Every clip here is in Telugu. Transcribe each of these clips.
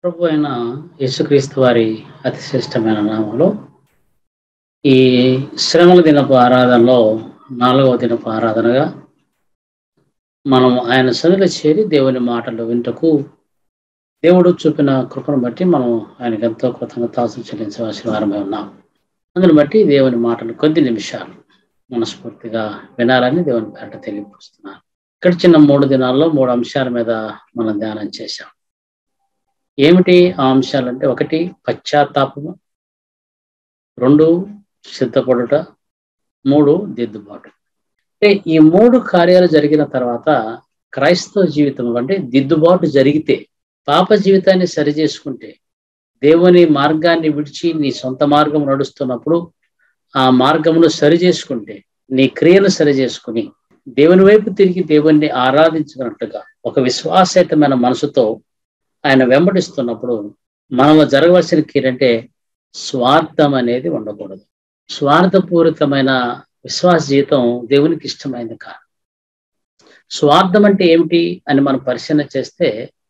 ప్రభు అయిన యేసుక్రీస్తు వారి అతి శ్రేష్టమైన నామంలో ఈ శ్రమల దినపు ఆరాధనలో నాలుగవ దినపు ఆరాధనగా మనం ఆయన సన్నిధిలో చేరి దేవుని మాటలు వింటకు దేవుడు చూపిన కృపను బట్టి మనం ఆయనకు ఎంతో కృతజ్ఞతాసులు చెల్లించవలసిన వారమే ఉన్నాం అందుని బట్టి దేవుని మాటలు కొద్ది నిమిషాలు మనస్ఫూర్తిగా వినాలని దేవుని పేరట తెలియపరుస్తున్నాను ఇక్కడ చిన్న మూడు దినాల్లో మూడు అంశాల మీద మనం ధ్యానం చేశాం ఏమిటి ఆ అంశాలంటే ఒకటి పశ్చాత్తాపము రెండు సిద్ధపడుట మూడు దిద్దుబాటు అంటే ఈ మూడు కార్యాలు జరిగిన తర్వాత క్రైస్తవ జీవితం అంటే దిద్దుబాటు జరిగితే పాప జీవితాన్ని సరి చేసుకుంటే దేవుని మార్గాన్ని విడిచి నీ సొంత మార్గం నడుస్తున్నప్పుడు ఆ మార్గమును సరి చేసుకుంటే నీ క్రియను సరి చేసుకుని దేవుని వైపు తిరిగి దేవుణ్ణి ఆరాధించుకున్నట్టుగా ఒక విశ్వాసయుతమైన మనసుతో ఆయన వెంబడిస్తున్నప్పుడు మనలో జరగవలసిన కీరంటే స్వార్థం అనేది ఉండకూడదు స్వార్థపూరితమైన విశ్వాస జీవితం దేవునికి ఇష్టమైంది కాదు స్వార్థం అంటే ఏమిటి అని మనం పరిశీలన చేస్తే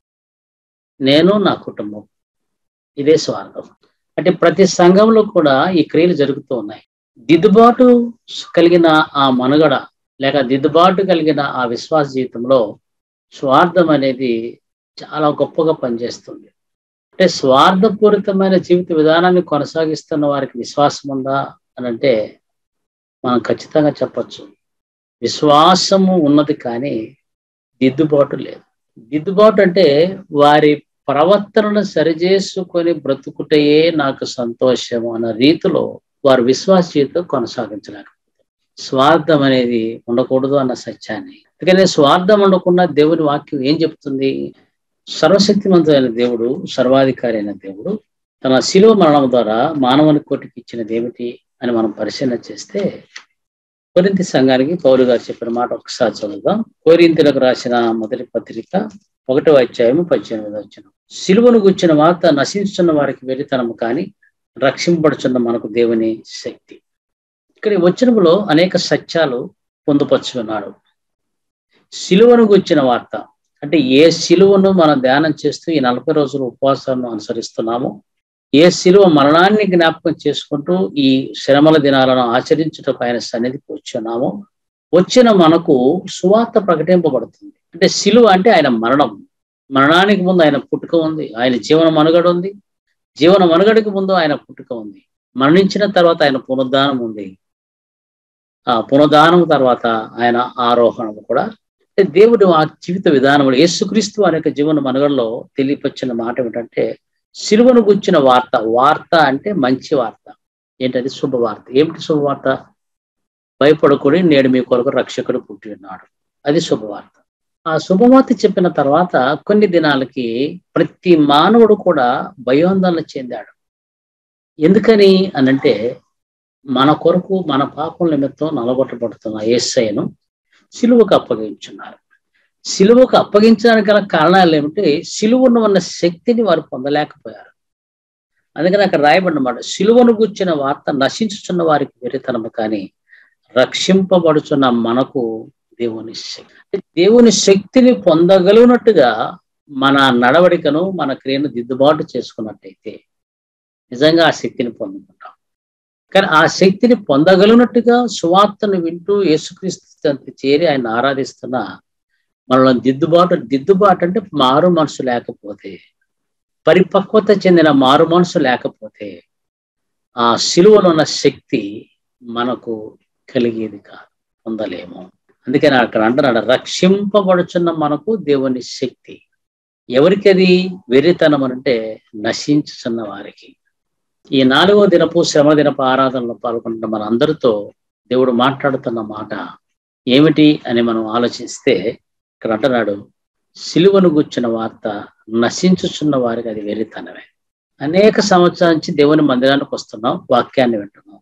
నేను నా కుటుంబం ఇదే స్వార్థం అంటే ప్రతి సంఘంలో కూడా ఈ క్రియలు జరుగుతూ ఉన్నాయి దిద్దుబాటు కలిగిన ఆ మనుగడ లేక దిద్దుబాటు కలిగిన ఆ విశ్వాస జీవితంలో స్వార్థం అనేది చాలా గొప్పగా పనిచేస్తుంది అంటే స్వార్థపూరితమైన జీవిత విధానాన్ని కొనసాగిస్తున్న వారికి విశ్వాసం ఉందా అని అంటే మనం ఖచ్చితంగా చెప్పచ్చు విశ్వాసము ఉన్నది కానీ దిద్దుబాటు లేదు దిద్దుబాటు అంటే వారి ప్రవర్తనను సరిచేసుకొని బ్రతుకుటయే నాకు సంతోషం అన్న రీతిలో వారు విశ్వాస జీవితం కొనసాగించలేకపోతారు స్వార్థం అనేది ఉండకూడదు అన్న సత్యాన్ని అందుకనే స్వార్థం ఉండకుండా దేవుని వాక్యం ఏం చెప్తుంది సర్వశక్తివంతమైన దేవుడు సర్వాధికారి అయిన దేవుడు తన శిలువ మరణం ద్వారా మానవుని కోటికి ఇచ్చినది ఏమిటి అని మనం పరిశీలన చేస్తే కోరింతి సంఘానికి పౌరు గారు చెప్పిన మాట ఒకసారి చదువుదాం కోరింతలకు రాసిన మొదటి పత్రిక ఒకటో అధ్యాయము పద్దెనిమిది వచ్చిన సిలువను గుచ్చిన వార్త నశించుతున్న వారికి వెరితనము కానీ రక్షింపబడుచున్న మనకు దేవుని శక్తి ఇక్కడ వచనములో అనేక సత్యాలు పొందుపరుచుకున్నాడు సిలువను గుచ్చిన వార్త అంటే ఏ సిలువను మనం ధ్యానం చేస్తూ ఈ నలభై రోజుల ఉపవాసాలను అనుసరిస్తున్నామో ఏ శిలువ మరణాన్ని జ్ఞాపకం చేసుకుంటూ ఈ శ్రమల దినాలను ఆచరించుటకు ఆయన సన్నిధికి వచ్చున్నామో వచ్చిన మనకు సువార్త ప్రకటింపబడుతుంది అంటే శిలువ అంటే ఆయన మరణం మరణానికి ముందు ఆయన పుట్టుక ఉంది ఆయన జీవన మనుగడ ఉంది జీవన మనుగడకి ముందు ఆయన పుట్టుక ఉంది మరణించిన తర్వాత ఆయన పునరుద్ధానం ఉంది ఆ పునరుద్ధానం తర్వాత ఆయన ఆరోహణం కూడా దేవుడు ఆ జీవిత విధానంలో యేసుక్రీస్తు అనే జీవన మనుగడలో తెలియపచ్చిన మాట ఏమిటంటే సిలువను గుచ్చిన వార్త వార్త అంటే మంచి వార్త ఏంటది శుభవార్త ఏమిటి శుభవార్త భయపడకుడి నేడు మీ కొరకు రక్షకుడు పుట్టి ఉన్నాడు అది శుభవార్త ఆ శుభవార్త చెప్పిన తర్వాత కొన్ని దినాలకి ప్రతి మానవుడు కూడా భయోందోళన చెందాడు ఎందుకని అనంటే మన కొరకు మన పాపం నిమిత్తం నలగొట్టబడుతున్న ఏసైను సిలువకు అప్పగించున్నారు సిలువకు అప్పగించడానికి గల కారణాలు ఏమిటి సిలువను ఉన్న శక్తిని వారు పొందలేకపోయారు అందుకని అక్కడ రాయబడినమాట సిలువను గుచ్చిన వార్త నశించుచున్న వారికి వెరితనము కానీ రక్షింపబడుచున్న మనకు దేవుని శక్తి దేవుని శక్తిని పొందగలిగినట్టుగా మన నడవడికను మన క్రియను దిద్దుబాటు చేసుకున్నట్టయితే నిజంగా ఆ శక్తిని పొందుకుంటాం కానీ ఆ శక్తిని పొందగలిగినట్టుగా సువార్తను వింటూ యేసుక్రీస్తు చేరి ఆయన ఆరాధిస్తున్న మనలో దిద్దుబాటు దిద్దుబాటు అంటే మారు మనసు లేకపోతే పరిపక్వత చెందిన మారు మనసు లేకపోతే ఆ సిలువలో ఉన్న శక్తి మనకు కలిగేది కాదు పొందలేము అందుకని అక్కడ అంటున్నాడు రక్షింపబడుచున్న మనకు దేవుని శక్తి ఎవరికి అది వెర్రితనం అంటే నశించుచున్న వారికి ఈ నాలుగో దినపు శ్రమ దినపు ఆరాధనలో పాల్గొంటున్న మన అందరితో దేవుడు మాట్లాడుతున్న మాట ఏమిటి అని మనం ఆలోచిస్తే ఇక్కడ అంటున్నాడు సిలువను గుచ్చిన వార్త నశించుచున్న వారికి అది వెర్రితనమే అనేక సంవత్సరాల నుంచి దేవుని మందిరానికి వస్తున్నాం వాక్యాన్ని వింటున్నాం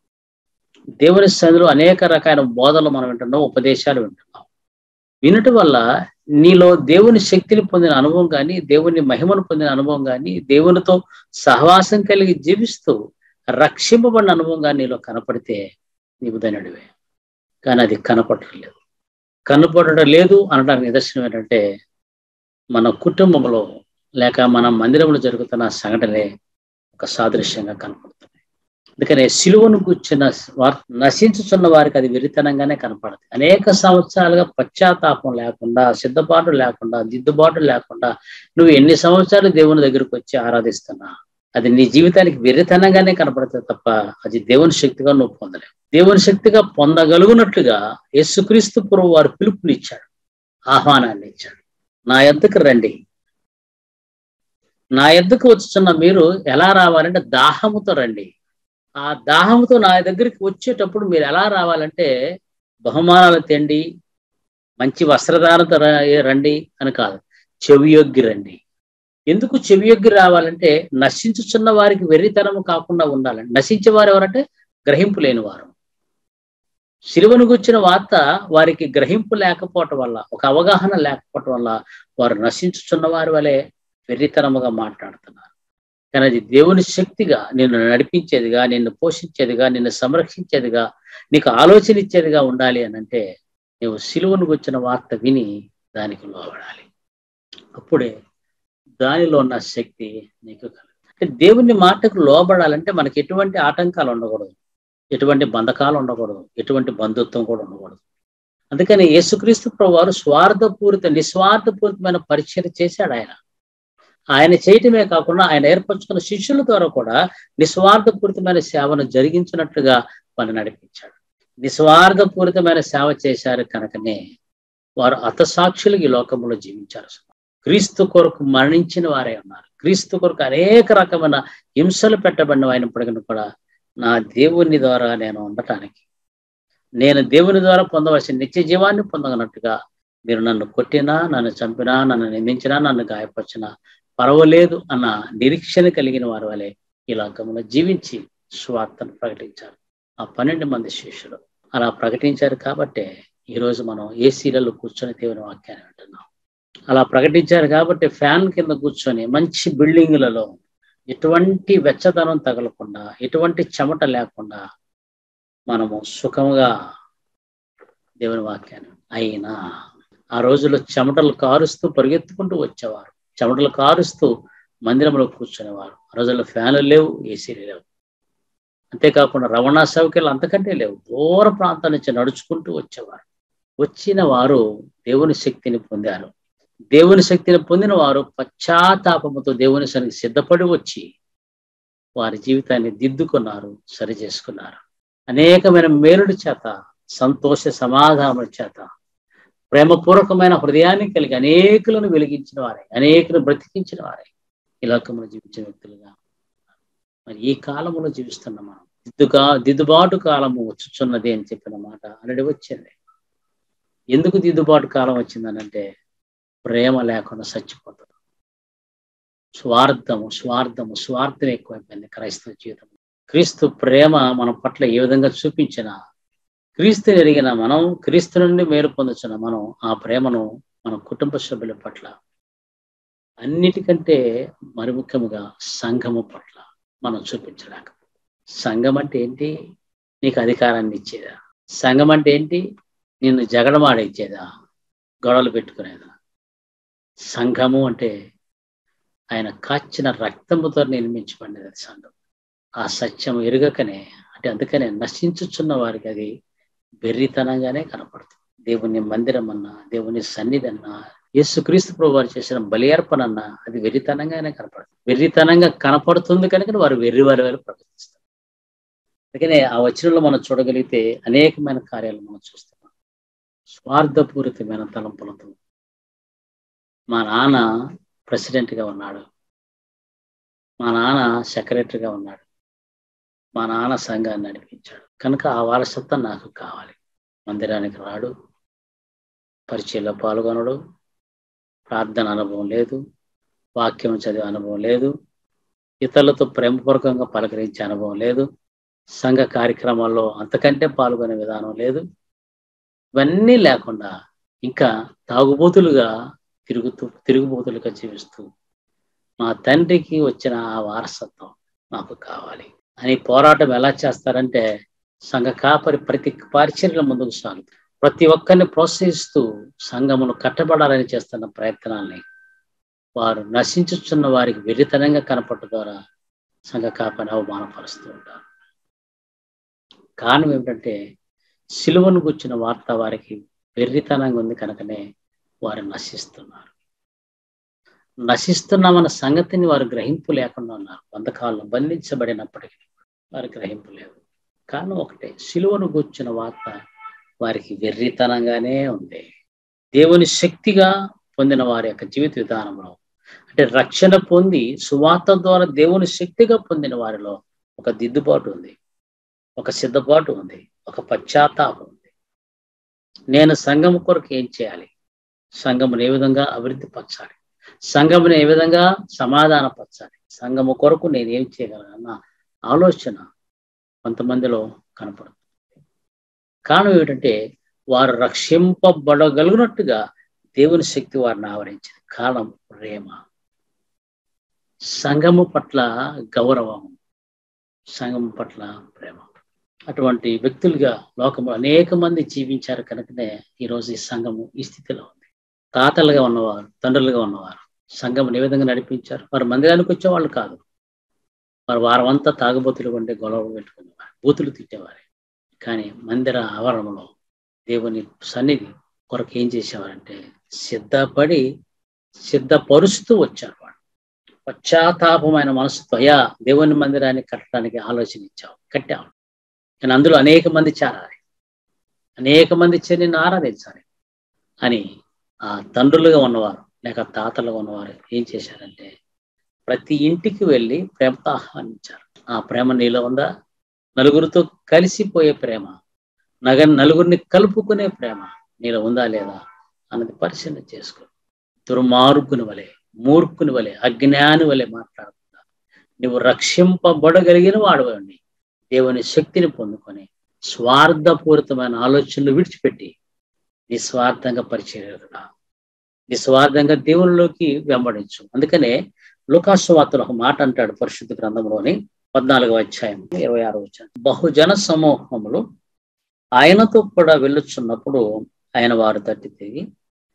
దేవుని సన్నిధిలో అనేక రకాల బోధలు మనం వింటున్నాం ఉపదేశాలు వింటున్నాం వినటం వల్ల నీలో దేవుని శక్తిని పొందిన అనుభవం కానీ దేవుని మహిమను పొందిన అనుభవం కానీ దేవునితో సహవాసం కలిగి జీవిస్తూ రక్షింపబడిన అనుభవం కానీ నీలో కనపడితే నీవు ధనుడివే కానీ అది కనపడలేదు కనపడడం లేదు అనడానికి నిదర్శనం ఏంటంటే మన కుటుంబంలో లేక మన మందిరంలో జరుగుతున్న సంఘటనే ఒక సాదృశ్యంగా కనపడుతున్నాయి అందుకనే సిలువను కూర్చున్న వార్ నశించుచున్న వారికి అది వెరితనంగానే కనపడుతుంది అనేక సంవత్సరాలుగా పశ్చాత్తాపం లేకుండా సిద్ధపాటు లేకుండా దిద్దుబాటు లేకుండా నువ్వు ఎన్ని సంవత్సరాలు దేవుని దగ్గరకు వచ్చి ఆరాధిస్తున్నా అది నీ జీవితానికి వెరితనంగానే కనపడుతుంది తప్ప అది దేవుని శక్తిగా నువ్వు పొందలేవు దేవుని శక్తిగా పొందగలుగునట్లుగా యేసుక్రీస్తు పురుగు వారు పిలుపునిచ్చాడు ఆహ్వానాన్ని ఇచ్చాడు నా ఎద్దకు రండి నా ఎద్దకు వచ్చుతున్న మీరు ఎలా రావాలంటే దాహముతో రండి ఆ దాహంతో నా దగ్గరికి వచ్చేటప్పుడు మీరు ఎలా రావాలంటే బహుమానాలు తెండి మంచి వస్త్రధారణతో రండి అని కాదు చెవియొగ్గి రండి ఎందుకు చెవియొగ్గి రావాలంటే నశించుచున్న వారికి వెర్రితనము కాకుండా ఉండాలండి నశించే వారు ఎవరంటే గ్రహింపు లేని వారు శిలువను గుచ్చిన వార్త వారికి గ్రహింపు లేకపోవటం వల్ల ఒక అవగాహన లేకపోవటం వల్ల వారు నశించుచున్న వారి వలె వెర్రితనముగా మాట్లాడుతున్నారు కానీ అది దేవుని శక్తిగా నిన్ను నడిపించేదిగా నిన్ను పోషించేదిగా నిన్ను సంరక్షించేదిగా నీకు ఆలోచన ఇచ్చేదిగా ఉండాలి అని అంటే నువ్వు సిలువను గుచ్చిన వార్త విని దానికి లోబడాలి అప్పుడే దానిలో ఉన్న శక్తి నీకు కలదు అంటే దేవుని మాటకు లోబడాలంటే మనకి ఎటువంటి ఆటంకాలు ఉండకూడదు ఎటువంటి బంధకాలు ఉండకూడదు ఎటువంటి బంధుత్వం కూడా ఉండకూడదు అందుకని యేసుక్రీస్తు ప్రభు వారు స్వార్థపూరిత నిస్వార్థపూరితమైన పరిచయం చేశాడు ఆయన ఆయన చేయటమే కాకుండా ఆయన ఏర్పరచుకున్న శిష్యుల ద్వారా కూడా నిస్వార్థపూరితమైన సేవను జరిగించినట్లుగా వారిని నడిపించాడు నిస్వార్థపూరితమైన సేవ చేశారు కనుకనే వారు అతసాక్షులు ఈ లోకంలో జీవించారు క్రీస్తు కొరకు మరణించిన వారే ఉన్నారు క్రీస్తు కొరకు అనేక రకమైన హింసలు పెట్టబడిన అయినప్పటికీ కూడా నా దేవుని ద్వారా నేను ఉండటానికి నేను దేవుని ద్వారా పొందవలసిన నిత్య జీవాన్ని పొందగనట్టుగా మీరు నన్ను కొట్టినా నన్ను చంపినా నన్ను నిందించినా నన్ను గాయపరిచినా పర్వాలేదు అన్న నిరీక్షణ కలిగిన వారి వలె ఈ లోకంలో జీవించి స్వార్థను ప్రకటించారు ఆ పన్నెండు మంది శిష్యులు అలా ప్రకటించారు కాబట్టే ఈరోజు మనం ఏసీలలో కూర్చొని దేవుని వాక్యాన్ని వింటున్నాం అలా ప్రకటించారు కాబట్టి ఫ్యాన్ కింద కూర్చొని మంచి బిల్డింగులలో ఎటువంటి వెచ్చదనం తగలకుండా ఎటువంటి చెమట లేకుండా మనము సుఖముగా దేవుని వాక్యాన్ని అయినా ఆ రోజుల్లో చెమటలు కారుస్తూ పరిగెత్తుకుంటూ వచ్చేవారు చెమటలు కారుస్తూ మందిరంలో కూర్చునేవారు ఆ రోజుల్లో ఫ్యాన్లు లేవు ఏసీలు లేవు అంతేకాకుండా రవాణా సౌకర్యాలు అంతకంటే లేవు దూర ప్రాంతాల నుంచి నడుచుకుంటూ వచ్చేవారు వచ్చిన వారు దేవుని శక్తిని పొందారు దేవుని శక్తిని పొందిన వారు పశ్చాత్తాపముతో దేవుని సరికి సిద్ధపడి వచ్చి వారి జీవితాన్ని దిద్దుకున్నారు సరి చేసుకున్నారు అనేకమైన మేలుడి చేత సంతోష సమాధానముల చేత ప్రేమపూర్వకమైన హృదయాన్ని కలిగి అనేకులను వెలిగించిన వారే అనేకులను బ్రతికించిన వారే ఈ లోకంలో జీవించిన వ్యక్తులుగా మరి ఈ కాలంలో జీవిస్తున్న మనం దిద్దుగా దిద్దుబాటు కాలము వచ్చుచున్నది అని చెప్పిన మాట అనేది వచ్చింది ఎందుకు దిద్దుబాటు కాలం వచ్చిందనంటే ప్రేమ లేకుండా చచ్చిపోతుంది స్వార్థము స్వార్థము స్వార్థం ఎక్కువైపోయింది క్రైస్తవ జీవితం క్రీస్తు ప్రేమ మన పట్ల ఏ విధంగా చూపించిన క్రీస్తు ఎరిగిన మనం క్రీస్తు నుండి మేలు పొందుతున్న మనం ఆ ప్రేమను మన కుటుంబ సభ్యుల పట్ల అన్నిటికంటే మరి ముఖ్యముగా సంఘము పట్ల మనం చూపించలేక సంఘం అంటే ఏంటి నీకు అధికారాన్ని ఇచ్చేదా సంఘం అంటే ఏంటి నిన్ను జగడమాడిచ్చేదా గొడవలు పెట్టుకునేదా సంఘము అంటే ఆయన కాచిన రక్తముతో నిర్మించబడినది అది సంఘం ఆ సత్యం ఎరుగకనే అంటే అందుకనే నశించుచున్న వారికి అది బెర్రితనంగానే కనపడుతుంది దేవుని మందిరం అన్నా దేవుని సన్నిధి అన్నా యేసుక్రీస్తు ప్రభు వారు చేసిన బలి అర్పణ అన్నా అది వెర్రితనంగానే కనపడుతుంది వెర్రితనంగా కనపడుతుంది కనుక వారు వెర్రి వారి వారు ప్రవర్తిస్తారు అందుకనే ఆ వచనంలో మనం చూడగలిగితే అనేకమైన కార్యాలు మనం చూస్తున్నాం స్వార్థపూరితమైన తలంపులతో మా నాన్న ప్రెసిడెంట్గా ఉన్నాడు మా నాన్న సెక్రటరీగా ఉన్నాడు మా నాన్న సంఘాన్ని నడిపించాడు కనుక ఆ వారసత్వం నాకు కావాలి మందిరానికి రాడు పరిచయంలో పాల్గొనడు ప్రార్థన అనుభవం లేదు వాక్యం చదివే అనుభవం లేదు ఇతరులతో ప్రేమపూర్వకంగా పలకరించే అనుభవం లేదు సంఘ కార్యక్రమాల్లో అంతకంటే పాల్గొనే విధానం లేదు ఇవన్నీ లేకుండా ఇంకా తాగుబోతులుగా తిరుగుతూ తిరుగుబోతులుగా జీవిస్తూ మా తండ్రికి వచ్చిన ఆ వారసత్వం నాకు కావాలి అని పోరాటం ఎలా చేస్తారంటే సంఘ కాపరి ప్రతి పరిచర్యల ముందుకు సాగుతుంది ప్రతి ఒక్కరిని ప్రోత్సహిస్తూ సంఘమును కట్టబడాలని చేస్తున్న ప్రయత్నాల్ని వారు నశించుచున్న వారికి వెర్రితనంగా కనపట్టు ద్వారా సంఘ కాపని అవమానపరుస్తూ ఉంటారు కారణం ఏమిటంటే సిలువను గుచ్చిన వార్త వారికి వెర్రితనంగా ఉంది కనుకనే వారు నశిస్తున్నారు నశిస్తున్నామన్న సంగతిని వారు గ్రహింపు లేకుండా ఉన్నారు వందకాలం బంధించబడినప్పటికీ వారి గ్రహింపు లేదు కారణం ఒకటే సిలువను గుచ్చిన వార్త వారికి వెర్రితనంగానే ఉంది దేవుని శక్తిగా పొందిన వారి యొక్క జీవిత విధానంలో అంటే రక్షణ పొంది సువార్త ద్వారా దేవుని శక్తిగా పొందిన వారిలో ఒక దిద్దుబాటు ఉంది ఒక సిద్ధపాటు ఉంది ఒక పశ్చాత్తాపం ఉంది నేను సంఘం కొరకు ఏం చేయాలి సంఘమును ఏ విధంగా అభివృద్ధి పరచాలి సంఘమును ఏ విధంగా సమాధానపరచాలి సంఘము కొరకు నేను ఏం చేయగలనన్న ఆలోచన కొంతమందిలో కనపడుతుంది కారణం ఏమిటంటే వారు రక్షింపబడగలిగినట్టుగా దేవుని శక్తి వారిని ఆవరించింది కారణం ప్రేమ సంఘము పట్ల గౌరవం సంఘం పట్ల ప్రేమ అటువంటి వ్యక్తులుగా లోకంలో అనేక మంది జీవించారు కనుకనే ఈరోజు ఈ సంఘము ఈ స్థితిలో ఉంది తాతలుగా ఉన్నవారు తండ్రులుగా ఉన్నవారు సంఘం ఏ విధంగా నడిపించారు వారు మందిరానికి వచ్చేవాళ్ళు కాదు వారు వారం అంతా తాగుబోతులు ఉండే గొడవలు పెట్టుకునేవారు బూతులు తిట్టేవారే కానీ మందిర ఆవరణలో దేవుని సన్నిధి కొరకు ఏం చేసేవారంటే సిద్ధపడి సిద్ధపరుస్తూ వచ్చారు వాడు పశ్చాత్తాపమైన మనసుతో అయ్యా దేవుని మందిరాన్ని కట్టడానికి ఆలోచన ఇచ్చావు కట్టావు కానీ అందులో అనేక మంది చేరాలి అనేక మంది చేరి నిన్ను ఆరాధించాలి అని ఆ తండ్రులుగా ఉన్నవారు లేక తాతలుగా ఉన్నవారు ఏం చేశారంటే ప్రతి ఇంటికి వెళ్ళి ప్రేమతో ఆహ్వానించారు ఆ ప్రేమ నీలో ఉందా నలుగురితో కలిసిపోయే ప్రేమ నగ నలుగురిని కలుపుకునే ప్రేమ నీలో ఉందా లేదా అన్నది పరిశీలన చేసుకో దుర్మార్గుని వలె మూర్ఖుని వలె అజ్ఞాని వలె మాట్లాడకుండా నువ్వు రక్షింపబడగలిగిన వాడవండి దేవుని శక్తిని పొందుకొని స్వార్థపూరితమైన ఆలోచనలు విడిచిపెట్టి నిస్వార్థంగా పరిచయగా నిస్వార్థంగా దేవునిలోకి వెంబడించు అందుకనే లుకాసు వార్తలు ఒక మాట అంటాడు పరిశుద్ధ గ్రంథంలోని పద్నాలుగవ అధ్యాయం ఇరవై ఆరు వచ్చాను బహుజన సమూహములు ఆయనతో కూడా వెళ్ళుచున్నప్పుడు ఆయన వారు తట్టి తిరిగి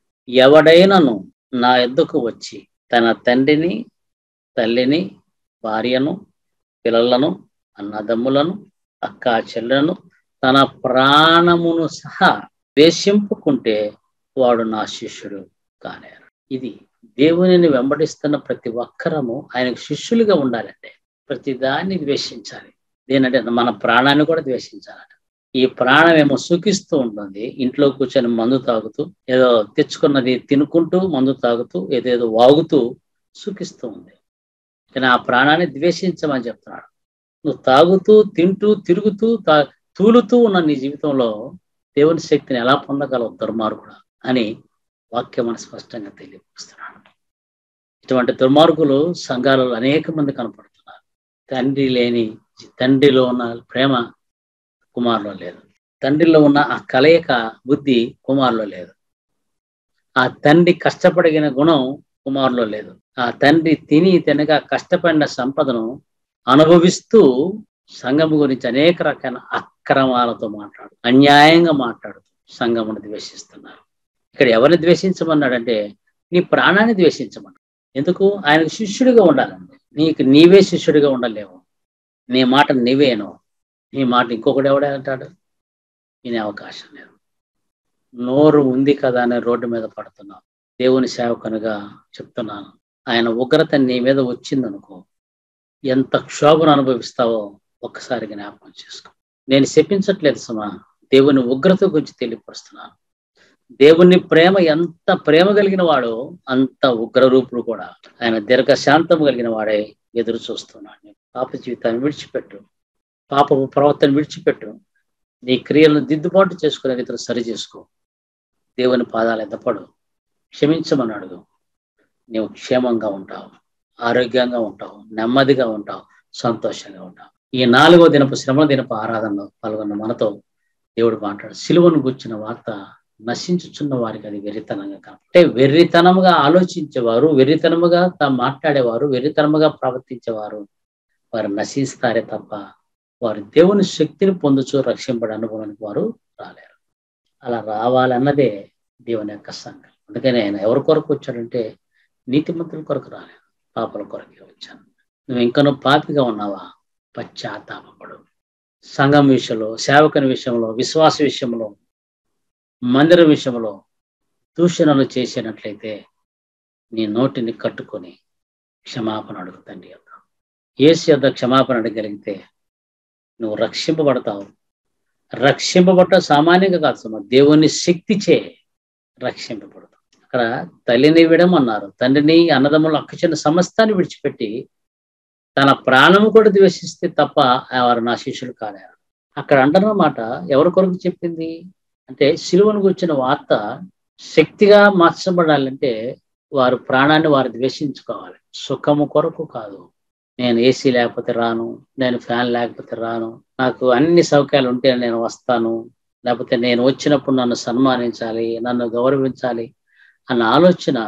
ఎవడైనను నా ఎద్దుకు వచ్చి తన తండ్రిని తల్లిని భార్యను పిల్లలను అన్నదమ్ములను అక్క చెల్లెలను తన ప్రాణమును సహా ద్వేషింపుకుంటే వాడు నా శిష్యుడు కానేరు ఇది దేవునిని వెంబడిస్తున్న ప్రతి ఒక్కరము ఆయనకు శిష్యులుగా ఉండాలంటే ప్రతి దాన్ని ద్వేషించాలి దేనంటే మన ప్రాణాన్ని కూడా ద్వేషించాలట ఈ ప్రాణం ఏమో సుఖిస్తూ ఉంటుంది ఇంట్లో కూర్చొని మందు తాగుతూ ఏదో తెచ్చుకున్నది తినుకుంటూ మందు తాగుతూ ఏదేదో వాగుతూ సుఖిస్తూ ఉంది కానీ ఆ ప్రాణాన్ని ద్వేషించమని చెప్తున్నాడు నువ్వు తాగుతూ తింటూ తిరుగుతూ తా తూలుతూ ఉన్న నీ జీవితంలో దేవుని శక్తిని ఎలా పొందగలవు దుర్మార్గుడు అని వాక్యం మన స్పష్టంగా తెలియపరుస్తున్నాడు ఇటువంటి దుర్మార్గులు సంఘాలలో అనేక మంది కనపడుతున్నారు తండ్రి లేని తండ్రిలో ఉన్న ప్రేమ కుమారులో లేదు తండ్రిలో ఉన్న ఆ కలయిక బుద్ధి కుమారులో లేదు ఆ తండ్రి కష్టపడిన గుణం కుమారులో లేదు ఆ తండ్రి తిని తినగా కష్టపడిన సంపదను అనుభవిస్తూ సంఘము గురించి అనేక రకాల అక్రమాలతో మాట్లాడు అన్యాయంగా మాట్లాడుతూ సంఘమును ద్వేషిస్తున్నారు ఇక్కడ ఎవరిని ద్వేషించమన్నాడంటే నీ ప్రాణాన్ని ద్వేషించమన్నాడు ఎందుకు ఆయనకు శిష్యుడిగా ఉండాలండి నీకు నీవే శిష్యుడిగా ఉండలేవు నీ మాట నీవేను నీ మాట ఇంకొకటి ఎవడే అంటాడు వినే అవకాశం లేదు నోరు ఉంది కదా అనే రోడ్డు మీద పడుతున్నావు దేవుని సేవకునిగా చెప్తున్నాను ఆయన ఉగ్రత నీ మీద వచ్చిందనుకో ఎంత క్షోభను అనుభవిస్తావో ఒక్కసారి జ్ఞాపకం చేసుకో నేను చెప్పించట్లేదు సుమా దేవుని ఉగ్రత గురించి తెలియపరుస్తున్నాను దేవుని ప్రేమ ఎంత ప్రేమ కలిగిన వాడో అంత ఉగ్ర రూపుడు కూడా ఆయన దీర్ఘశాంతం కలిగిన వాడే ఎదురు చూస్తున్నాడు పాప జీవితాన్ని విడిచిపెట్టు పాపపు ప్రవర్తన విడిచిపెట్టు నీ క్రియలను దిద్దుబాటు చేసుకునే రీతిలో సరి చేసుకో దేవుని పాదాలు ఎద్దపడు క్షమించమని అడుగు నీవు క్షేమంగా ఉంటావు ఆరోగ్యంగా ఉంటావు నెమ్మదిగా ఉంటావు సంతోషంగా ఉంటావు ఈ నాలుగో దినపు శ్రమ దినపు ఆరాధనలో పాల్గొన్న మనతో దేవుడు మాట్లాడు సిలువను గుచ్చిన వార్త నశించుచున్న వారికి అది వెర్రితనంగా కన అంటే వెర్రితనముగా ఆలోచించేవారు వెర్రితనముగా మాట్లాడేవారు వెర్రితనముగా ప్రవర్తించేవారు వారు నశిస్తారే తప్ప వారు దేవుని శక్తిని పొందుచు రక్షింపడ అనుభవానికి వారు రాలేరు అలా రావాలన్నదే దేవుని యొక్క సంఘం అందుకని ఆయన ఎవరి కొరకు వచ్చాడంటే నీతిమంతుల కొరకు రాలేదు పాపల కొరకే వచ్చాను నువ్వు ఇంకా నువ్వు పాపిగా ఉన్నావా పశ్చాత్తాపడు సంఘం విషయంలో సేవకుని విషయంలో విశ్వాస విషయంలో మందిరం విషయంలో దూషణలు చేసినట్లయితే నీ నోటిని కట్టుకొని క్షమాపణ అడుగుతండి యొక్క ఏసు యొక్క క్షమాపణ అడగలిగితే నువ్వు రక్షింపబడతావు రక్షింపబడ్డ సామాన్యంగా కాదు సుమా దేవుని శక్తి చే రక్షింపబడతావు అక్కడ తల్లిని విడమన్నారు తండ్రిని అన్నదమ్ములు అక్కచిన సమస్తాన్ని విడిచిపెట్టి తన ప్రాణము కూడా ద్వేషిస్తే తప్ప వారు నా శిష్యులు కాలేరు అక్కడ అంటున్నమాట ఎవరి కొరకు చెప్పింది అంటే సిలువను గురించిన వార్త శక్తిగా మార్చబడాలంటే వారు ప్రాణాన్ని వారు ద్వేషించుకోవాలి సుఖము కొరకు కాదు నేను ఏసీ లేకపోతే రాను నేను ఫ్యాన్ లేకపోతే రాను నాకు అన్ని సౌకర్యాలు ఉంటే నేను వస్తాను లేకపోతే నేను వచ్చినప్పుడు నన్ను సన్మానించాలి నన్ను గౌరవించాలి అన్న ఆలోచన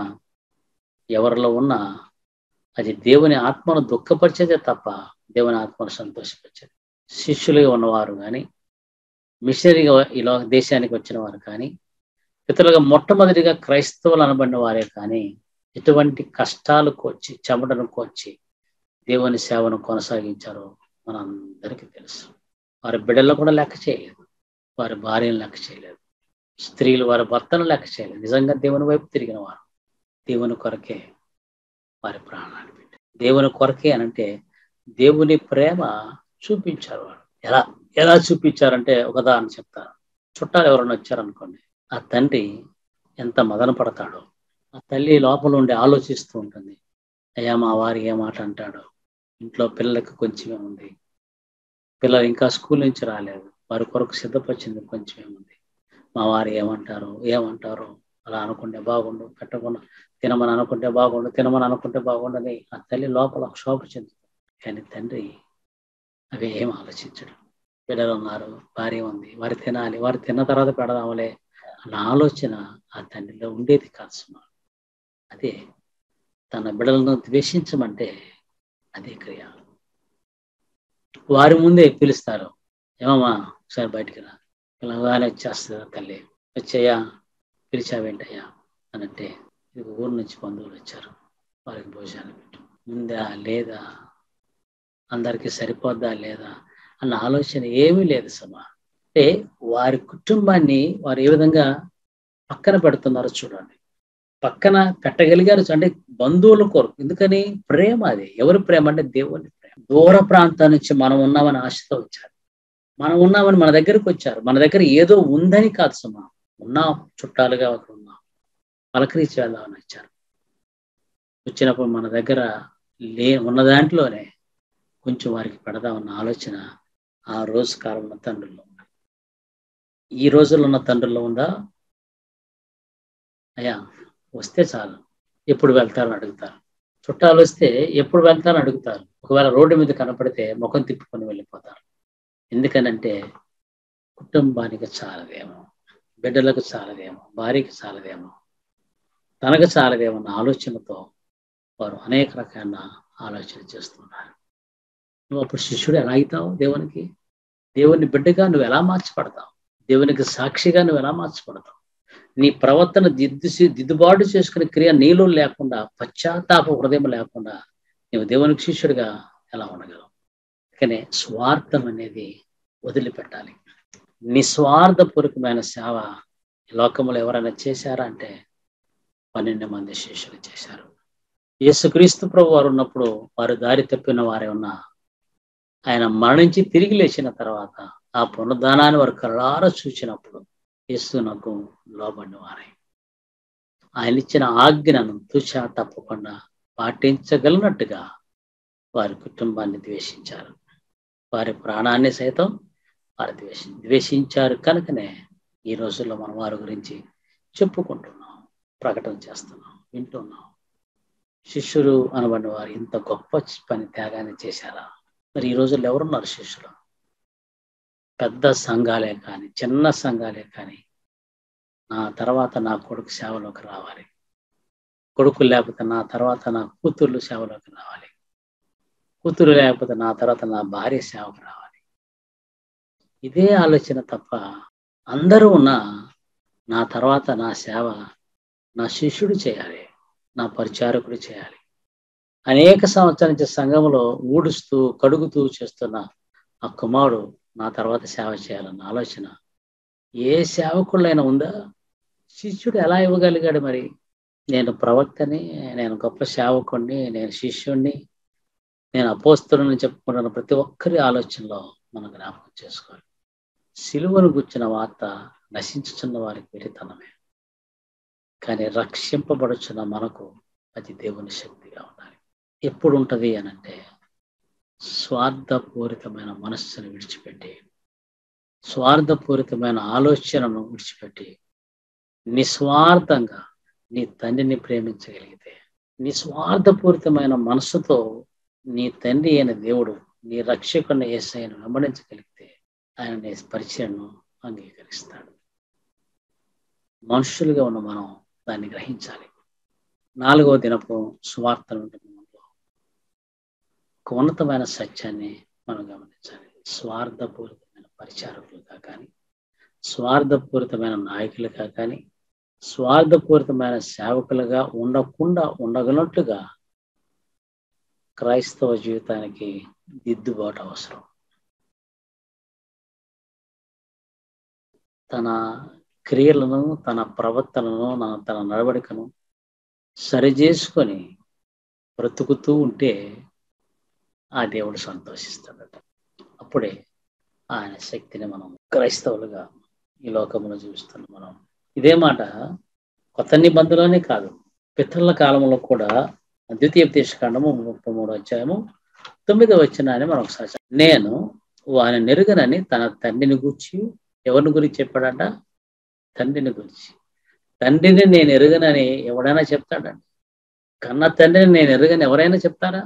ఎవరిలో ఉన్నా అది దేవుని ఆత్మను దుఃఖపరిచేదే తప్ప దేవుని ఆత్మను సంతోషపరిచేది శిష్యులుగా ఉన్నవారు కానీ మిషనరీగా ఈ దేశానికి వచ్చిన వారు కానీ ఇతరులుగా మొట్టమొదటిగా క్రైస్తవులు అనబడిన వారే కానీ ఎటువంటి కష్టాలు కోర్చి చెమటను కోర్చి దేవుని సేవను కొనసాగించారో మనందరికీ తెలుసు వారి బిడ్డలను కూడా లెక్క చేయలేదు వారి భార్యను లెక్క చేయలేదు స్త్రీలు వారి భర్తను లెక్క చేయలేదు నిజంగా దేవుని వైపు తిరిగిన వారు దేవుని కొరకే వారి ప్రాణాన్ని పెట్టి దేవుని కొరకే అనంటే దేవుని ప్రేమ చూపించారు వారు ఎలా ఎలా చూపించారంటే ఒకదాని చెప్తారు చుట్టాలు ఎవరైనా వచ్చారనుకోండి ఆ తండ్రి ఎంత మదన పడతాడో ఆ తల్లి లోపల ఉండి ఆలోచిస్తూ ఉంటుంది అయ్యా మా వారి ఏ మాట అంటాడో ఇంట్లో పిల్లలకు కొంచెమే ఉంది పిల్లలు ఇంకా స్కూల్ నుంచి రాలేదు వారి కొరకు సిద్ధపరిచింది కొంచెమే ఉంది మా వారు ఏమంటారు ఏమంటారు అలా అనుకుంటే బాగుండు పెట్టకుండా తినమని అనుకుంటే బాగుండు తినమని అనుకుంటే బాగుండని ఆ తల్లి లోపల క్షోభ చెందుతుంది కానీ తండ్రి అవి ఏం ఆలోచించడు పిల్లలు ఉన్నారు భార్య ఉంది వారు తినాలి వారు తిన్న తర్వాత పెడదాములే అన్న ఆలోచన ఆ తండ్రిలో ఉండేది కాదు సుమా అదే తన బిడలను ద్వేషించమంటే అదే క్రియ వారి ముందే పిలుస్తారు ఏమమ్మా ఒకసారి బయటికి రా పిల్లగానే వచ్చేస్తుందా తల్లి వచ్చాయా పిలిచావేంటయ్యా అని అంటే ఇది ఊరు నుంచి బంధువులు వచ్చారు వారికి భోజనాలు పెట్టు ఉందా లేదా అందరికీ సరిపోద్దా లేదా అన్న ఆలోచన ఏమీ లేదు సమా అంటే వారి కుటుంబాన్ని వారు ఏ విధంగా పక్కన పెడుతున్నారో చూడండి పక్కన పెట్టగలిగారు అంటే బంధువుల కొరకు ఎందుకని ప్రేమ అది ఎవరి ప్రేమ అంటే దేవుని ప్రేమ దూర ప్రాంతం నుంచి మనం ఉన్నామని ఆశతో వచ్చారు మనం ఉన్నామని మన దగ్గరకు వచ్చారు మన దగ్గర ఏదో ఉందని కాదు సుమా ఉన్నాం చుట్టాలుగా అక్కడ ఉన్నాం పలకరించి వెళ్దామని వచ్చారు వచ్చినప్పుడు మన దగ్గర లే ఉన్న దాంట్లోనే కొంచెం వారికి పెడదామన్న ఆలోచన ఆ రోజు కాలంలో తండ్రుల్లో ఉంది ఈ రోజుల్లో ఉన్న తండ్రుల్లో ఉందా అయ్యా వస్తే చాలు ఎప్పుడు వెళ్తారని అడుగుతారు చుట్టాలు వస్తే ఎప్పుడు వెళ్తారని అడుగుతారు ఒకవేళ రోడ్డు మీద కనపడితే ముఖం తిప్పుకొని వెళ్ళిపోతారు ఎందుకనంటే కుటుంబానికి చాలదేమో బిడ్డలకు చాలదేమో భార్యకి చాలదేమో తనకు చాలదేమో అన్న ఆలోచనతో వారు అనేక రకాల ఆలోచన చేస్తున్నారు నువ్వు అప్పుడు శిష్యుడు ఎలా అవుతావు దేవునికి దేవుని బిడ్డగా నువ్వు ఎలా మార్చబడతావు దేవునికి సాక్షిగా నువ్వు ఎలా మార్చబడతావు నీ ప్రవర్తన దిద్దు దిద్దుబాటు చేసుకునే క్రియ నీలో లేకుండా పశ్చాత్తాప హృదయం లేకుండా నువ్వు దేవునికి శిష్యుడిగా ఎలా ఉండగలవు కానీ స్వార్థం అనేది వదిలిపెట్టాలి నిస్వార్థపూర్వకమైన సేవ ఈ లోకంలో ఎవరైనా చేశారా అంటే పన్నెండు మంది శిష్యులు చేశారు యేసుక్రీస్తు ప్రభు వారు ఉన్నప్పుడు వారు దారి తప్పిన వారే ఉన్నా ఆయన మరణించి తిరిగి లేచిన తర్వాత ఆ పునరుద్ధానాన్ని వారు కళ్ళారా చూసినప్పుడు యేసునకు లోబడిన వారే ఆయన ఇచ్చిన ఆజ్ఞను తుషా తప్పకుండా పాటించగలిగినట్టుగా వారి కుటుంబాన్ని ద్వేషించారు వారి ప్రాణాన్ని సైతం వారు ద్వేషి ద్వేషించారు కనుకనే ఈ రోజుల్లో మనం వారి గురించి చెప్పుకుంటున్నాం ప్రకటన చేస్తున్నాం వింటున్నాం శిష్యులు అనబడిన వారు ఇంత గొప్ప పని త్యాగాన్ని చేశారా మరి ఈ రోజుల్లో ఎవరున్నారు శిష్యులు పెద్ద సంఘాలే కానీ చిన్న సంఘాలే కానీ నా తర్వాత నా కొడుకు సేవలోకి రావాలి కొడుకు లేకపోతే నా తర్వాత నా కూతుర్లు సేవలోకి రావాలి కూతురు లేకపోతే నా తర్వాత నా భార్య సేవకు రావాలి ఇదే ఆలోచన తప్ప అందరూ ఉన్న నా తర్వాత నా సేవ నా శిష్యుడు చేయాలి నా పరిచారకుడు చేయాలి అనేక సంవత్సరాల నుంచి సంఘంలో ఊడుస్తూ కడుగుతూ చేస్తున్న ఆ కుమారుడు నా తర్వాత సేవ చేయాలన్న ఆలోచన ఏ సేవకుళ్ళైనా ఉందా శిష్యుడు ఎలా ఇవ్వగలిగాడు మరి నేను ప్రవక్తని నేను గొప్ప సేవకుణ్ణి నేను శిష్యుణ్ణి నేను అపోస్తులని చెప్పుకుంటున్న ప్రతి ఒక్కరి ఆలోచనలో మనం జ్ఞాపకం చేసుకోవాలి సిలువను గుచ్చిన వార్త నశించుచున్న వారికి వెరితనమే కానీ రక్షింపబడుచున్న మనకు అది దేవుని శక్తిగా ఉండాలి ఎప్పుడు ఉంటుంది అనంటే స్వార్థపూరితమైన మనస్సును విడిచిపెట్టి స్వార్థపూరితమైన ఆలోచనను విడిచిపెట్టి నిస్వార్థంగా నీ తండ్రిని ప్రేమించగలిగితే నిస్వార్థపూరితమైన మనసుతో నీ తండ్రి అయిన దేవుడు నీ రక్షకుని ఏసైను వెంబడించగలిగితే ఆయన నీ పరిచయను అంగీకరిస్తాడు మనుషులుగా ఉన్న మనం దాన్ని గ్రహించాలి నాలుగవ దినపు సువార్త ఒక ఉన్నతమైన సత్యాన్ని మనం గమనించాలి స్వార్థపూరితమైన పరిచారకులుగా కానీ స్వార్థపూరితమైన నాయకులుగా కానీ స్వార్థపూరితమైన సేవకులుగా ఉండకుండా ఉండగలట్టుగా క్రైస్తవ జీవితానికి దిద్దుబాటు అవసరం తన క్రియలను తన ప్రవర్తనను తన నడవడికను సరిచేసుకొని బ్రతుకుతూ ఉంటే ఆ దేవుడు సంతోషిస్తాడట అప్పుడే ఆయన శక్తిని మనం క్రైస్తవులుగా ఈ లోకంలో చూస్తున్నాం మనం ఇదే మాట కొత్త నిబంధనలోనే కాదు పితరుల కాలంలో కూడా ద్వితీయ దేశకాండము ముప్పై మూడు అధ్యాయము తొమ్మిదో వచ్చిన అని మనం ఒకసారి నేను వాని నెరుగనని తన తండ్రిని గురించి ఎవరిని గురించి చెప్పాడంట తండ్రిని గురించి తండ్రిని నేను ఎరుగనని ఎవడైనా చెప్తాడండి కన్న తండ్రిని నేను ఎరుగని ఎవరైనా చెప్తారా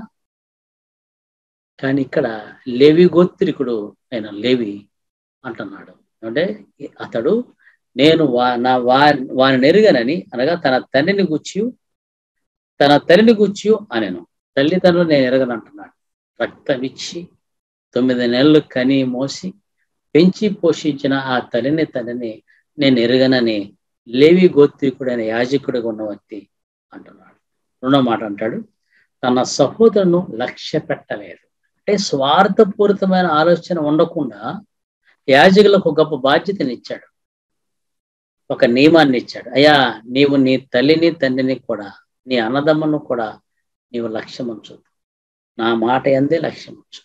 కానీ ఇక్కడ లేవి గోత్రికుడు అయిన లేవి అంటున్నాడు అంటే అతడు నేను వా నా వా వాని నెరుగనని అనగా తన తండ్రిని గుచ్చి తన తల్లిని గుచ్చి అనెను తల్లిదండ్రులు నేను ఎరగనంటున్నాడు రక్తమిచ్చి తొమ్మిది నెలలు కని మోసి పెంచి పోషించిన ఆ తల్లిని తండ్రిని నేను ఎరగనని లేవి గోత్రికుడైన యాజకుడిగా ఉన్న వ్యక్తి అంటున్నాడు రెండో మాట అంటాడు తన సహోదరును లక్ష్య పెట్టలేదు అంటే స్వార్థపూరితమైన ఆలోచన ఉండకుండా యాజకులకు గొప్ప బాధ్యతని ఇచ్చాడు ఒక నియమాన్ని ఇచ్చాడు అయ్యా నీవు నీ తల్లిని తండ్రిని కూడా నీ అన్నదమ్మను కూడా నీవు లక్ష్యం ఉంచు నా మాట ఎందే లక్ష్యం ఉంచు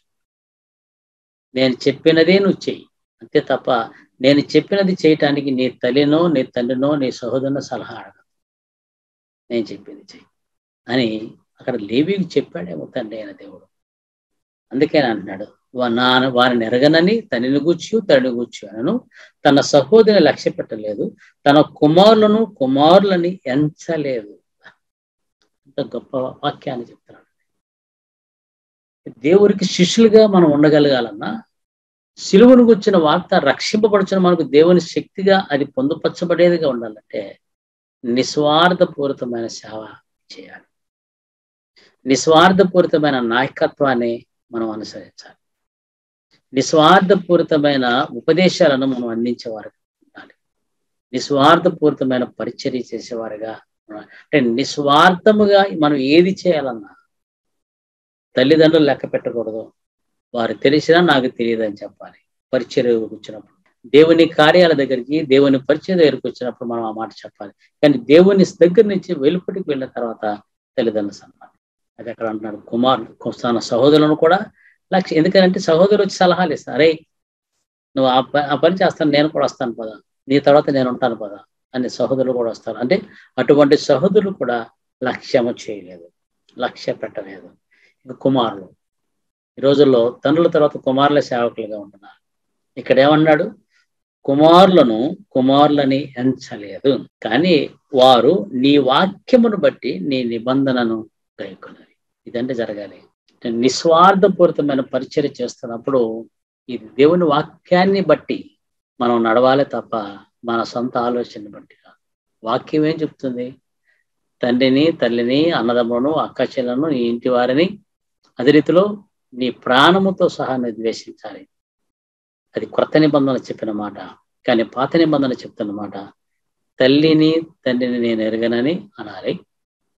నేను చెప్పినదే నువ్వు చెయ్యి అంతే తప్ప నేను చెప్పినది చేయటానికి నీ తల్లినో నీ తండ్రినో నీ సహోదరునో సలహా అడగదు నేను చెప్పింది చెయ్యి అని అక్కడ లేవికి చెప్పాడేమో తండ్రి అయిన దేవుడు అందుకే అంటున్నాడు నా వారిని ఎరగనని తనని గుచ్చు తనని గుచ్చు అనను తన సహోదరిని లక్ష్య పెట్టలేదు తన కుమారులను కుమారులని ఎంచలేదు అంత గొప్ప వాక్యాన్ని చెప్తున్నాడు దేవుడికి శిష్యులుగా మనం ఉండగలగాలన్నా సిలువను గుచ్చిన వార్త రక్షింపబడుచిన మనకు దేవుని శక్తిగా అది పొందుపరచబడేదిగా ఉండాలంటే నిస్వార్థపూరితమైన సేవ చేయాలి నిస్వార్థపూరితమైన నాయకత్వాన్ని మనం అనుసరించాలి నిస్వార్థపూరితమైన ఉపదేశాలను మనం అందించేవారుగా ఉండాలి నిస్వార్థపూరితమైన పరిచర్య చేసేవారుగా అంటే నిస్వార్థముగా మనం ఏది చేయాలన్నా తల్లిదండ్రులు లెక్క పెట్టకూడదు వారు తెలిసినా నాకు తెలియదు అని చెప్పాలి పరిచర్య వచ్చినప్పుడు దేవుని కార్యాల దగ్గరికి దేవుని పరిచయ దగ్గరికి వచ్చినప్పుడు మనం ఆ మాట చెప్పాలి కానీ దేవుని దగ్గర నుంచి వెలుపటికి వెళ్ళిన తర్వాత తల్లిదండ్రుల సన్మానం అది అక్కడ అంటున్నాడు కుమారుడు తన సహోదరులను కూడా లక్ష్యం ఎందుకంటే సహోదరు వచ్చి సలహాలు ఇస్తారు అరే నువ్వు ఆ ఆ పని చేస్తాను నేను కూడా వస్తాను పదా నీ తర్వాత నేను ఉంటాను పదా అని సహోదరులు కూడా వస్తారు అంటే అటువంటి సహోదరులు కూడా లక్ష్యము చేయలేదు లక్ష్య పెట్టలేదు ఇంకా కుమారులు ఈ రోజుల్లో తండ్రుల తర్వాత కుమారుల సేవకులుగా ఉంటున్నారు ఇక్కడ ఏమన్నాడు కుమారులను కుమారులని ఎంచలేదు కానీ వారు నీ వాక్యమును బట్టి నీ నిబంధనను గైకొన్నది ఇదంటే జరగాలి నిస్వార్థపూరితమైన పరిచర్య చేస్తున్నప్పుడు ఇది దేవుని వాక్యాన్ని బట్టి మనం నడవాలి తప్ప మన సొంత ఆలోచనని బట్టి వాక్యం ఏం చెప్తుంది తండ్రిని తల్లిని అన్నదమ్ములను అక్క చెల్లను నీ ఇంటి వారిని అదే రీతిలో నీ ప్రాణముతో సహా నిర్దేశించాలి అది కొత్త నిబంధన చెప్పిన మాట కానీ పాత నిబంధన చెప్తున్న మాట తల్లిని తండ్రిని నేను ఎరగనని అనాలి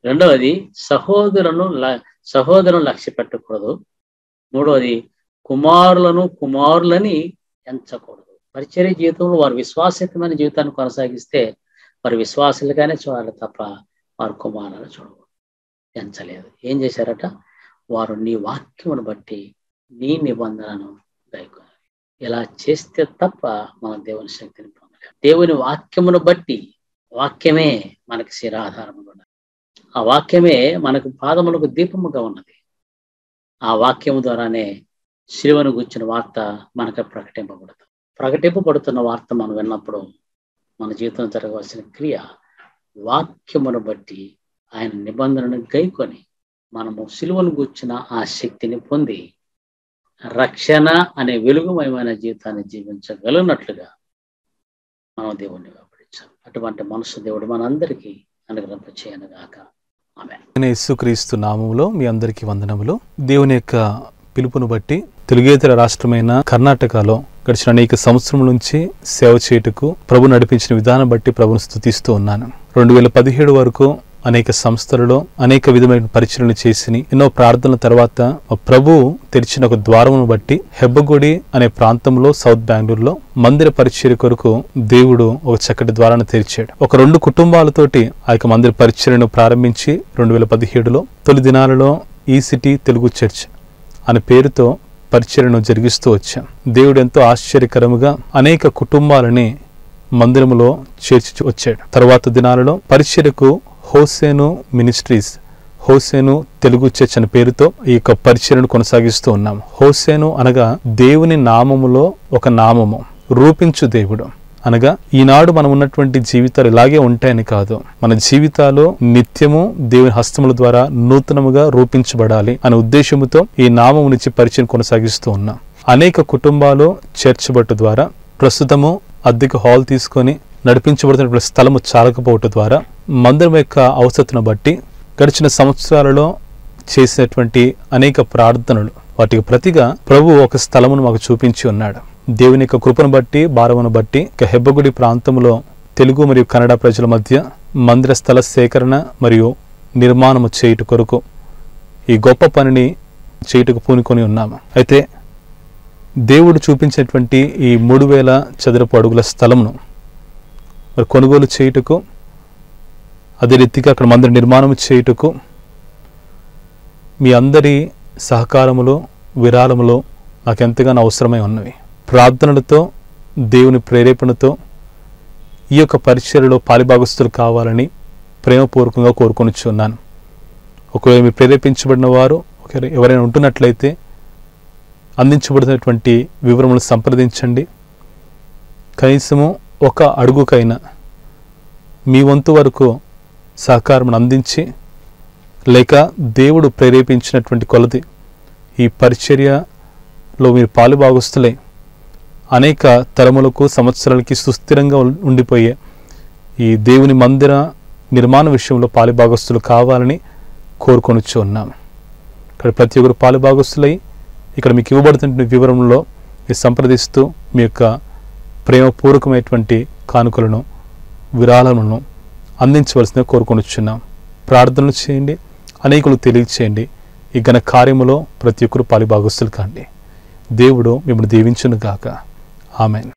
రెండవది సహోదరులను ల- సహోదరులను లక్ష్య పెట్టకూడదు మూడవది కుమారులను కుమారులని ఎంచకూడదు పరిచర్య జీవితంలో వారు విశ్వాసయుతమైన జీవితాన్ని కొనసాగిస్తే వారు విశ్వాసులుగానే చూడాలి తప్ప వారు కుమారులను చూడకూడదు ఎంచలేదు ఏం చేశారట వారు నీ వాక్యమును బట్టి నీ నిబంధనను గైకొనాలి ఇలా చేస్తే తప్ప మనం దేవుని శక్తిని పొందలేం దేవుని వాక్యమును బట్టి వాక్యమే మనకి శిరాధారము కూడా ఆ వాక్యమే మనకు పాదములకు దీపముగా ఉన్నది ఆ వాక్యము ద్వారానే శిలువను గుచ్చిన వార్త మనకు ప్రకటింపబడదు ప్రకటింపబడుతున్న వార్త మనం విన్నప్పుడు మన జీవితంలో జరగవలసిన క్రియ వాక్యమును బట్టి ఆయన నిబంధనను గైకొని మనము సిలువను గుచ్చిన ఆ శక్తిని పొంది రక్షణ అనే వెలుగుమయమైన జీవితాన్ని జీవించగలిగినట్లుగా మనం దేవుణ్ణి వెంబడించాం అటువంటి మనసు దేవుడు మనందరికీ అనుగ్రహం చేయను గాక ఆమె నేను యేసుక్రీస్తు నామములో మీ అందరికీ వందనములు దేవుని యొక్క పిలుపును బట్టి తెలుగేతర రాష్ట్రమైన కర్ణాటకలో గడిచిన అనేక సంవత్సరం నుంచి సేవ చేయుటకు ప్రభు నడిపించిన విధానం బట్టి ప్రభును స్థుతిస్తూ ఉన్నాను రెండు వేల పదిహేడు వరకు అనేక సంస్థలలో అనేక విధమైన పరిచయలు చేసి ఎన్నో ప్రార్థనల తర్వాత మా ప్రభు తెరిచిన ఒక ద్వారమును బట్టి హెబ్బగుడి అనే ప్రాంతంలో సౌత్ బెంగళూరులో మందిర పరిచర్య కొరకు దేవుడు ఒక చక్కటి ద్వారాన్ని తెరిచాడు ఒక రెండు కుటుంబాలతోటి ఆ యొక్క మందిర పరిచర్యను ప్రారంభించి రెండు వేల పదిహేడులో తొలి దినాలలో ఈ సిటీ తెలుగు చర్చ్ అనే పేరుతో పరిచర్యను జరిగిస్తూ వచ్చాం దేవుడు ఎంతో ఆశ్చర్యకరముగా అనేక కుటుంబాలని మందిరములో చేర్చి వచ్చాడు తర్వాత దినాలలో పరిచర్యకు హోసేను మినిస్ట్రీస్ హోసేను తెలుగు చర్చ్ అనే పేరుతో ఈ యొక్క పరిచర్యను కొనసాగిస్తూ ఉన్నాం హోసేను అనగా దేవుని నామములో ఒక నామము రూపించు దేవుడు అనగా ఈనాడు మనం ఉన్నటువంటి జీవితాలు ఇలాగే ఉంటాయని కాదు మన జీవితాలు నిత్యము దేవుని హస్తముల ద్వారా నూతనముగా రూపించబడాలి అనే ఉద్దేశముతో ఈ నామము నుంచి పరిచయం కొనసాగిస్తూ ఉన్నాం అనేక కుటుంబాలు చర్చ్ బట్టు ద్వారా ప్రస్తుతము అద్దెకు హాల్ తీసుకొని నడిపించబడుతున్న స్థలము చాలకపోవటం ద్వారా మందిరం యొక్క అవసరతను బట్టి గడిచిన సంవత్సరాలలో చేసినటువంటి అనేక ప్రార్థనలు వాటికి ప్రతిగా ప్రభు ఒక స్థలమును మాకు చూపించి ఉన్నాడు దేవుని యొక్క కృపను బట్టి భారమును బట్టి ఇక హెబ్బగుడి ప్రాంతంలో తెలుగు మరియు కన్నడ ప్రజల మధ్య మందిర స్థల సేకరణ మరియు నిర్మాణము చేయుట కొరకు ఈ గొప్ప పనిని చేయుటకు పూనుకొని ఉన్నాము అయితే దేవుడు చూపించినటువంటి ఈ మూడు వేల చదరపు అడుగుల స్థలమును మరి కొనుగోలు చేయుటకు అదే రీతిగా అక్కడ మందిర నిర్మాణం చేయుటకు మీ అందరి సహకారములు విరాళములు నాకు ఎంతగానో అవసరమై ఉన్నవి ప్రార్థనలతో దేవుని ప్రేరేపణతో ఈ యొక్క పరిచర్యలో పాలిభాగస్తులు కావాలని ప్రేమపూర్వకంగా కోరుకొనిచున్నాను ఒకవేళ మీరు ప్రేరేపించబడిన వారు ఒకవేళ ఎవరైనా ఉంటున్నట్లయితే అందించబడినటువంటి వివరములు సంప్రదించండి కనీసము ఒక అడుగుకైనా మీ వంతు వరకు సహకారం అందించి లేక దేవుడు ప్రేరేపించినటువంటి కొలది ఈ పరిచర్యలో మీరు పాలుభాగస్తులై అనేక తరములకు సంవత్సరాలకి సుస్థిరంగా ఉం- ఉండిపోయే ఈ దేవుని మందిర నిర్మాణ విషయంలో పాలుభాగస్తులు కావాలని కోరుకొనిచ్చు ఉన్నాము ఇక్కడ ప్రతి ఒక్కరు పాలుభాగస్తులై ఇక్కడ మీకు ఇవ్వబడుతున్న వివరంలో మీరు సంప్రదిస్తూ మీ యొక్క ప్రేమపూర్వకమైనటువంటి కానుకలను విరాళములను అందించవలసిందిగా కోరుకొనిచున్నాం ప్రార్థనలు చేయండి అనేకులు తెలియచేయండి ఈ ఘన కార్యములో ప్రతి ఒక్కరు పాలిభాగస్తులు కాండి దేవుడు మిమ్మల్ని దీవించును గాక ఆమెన్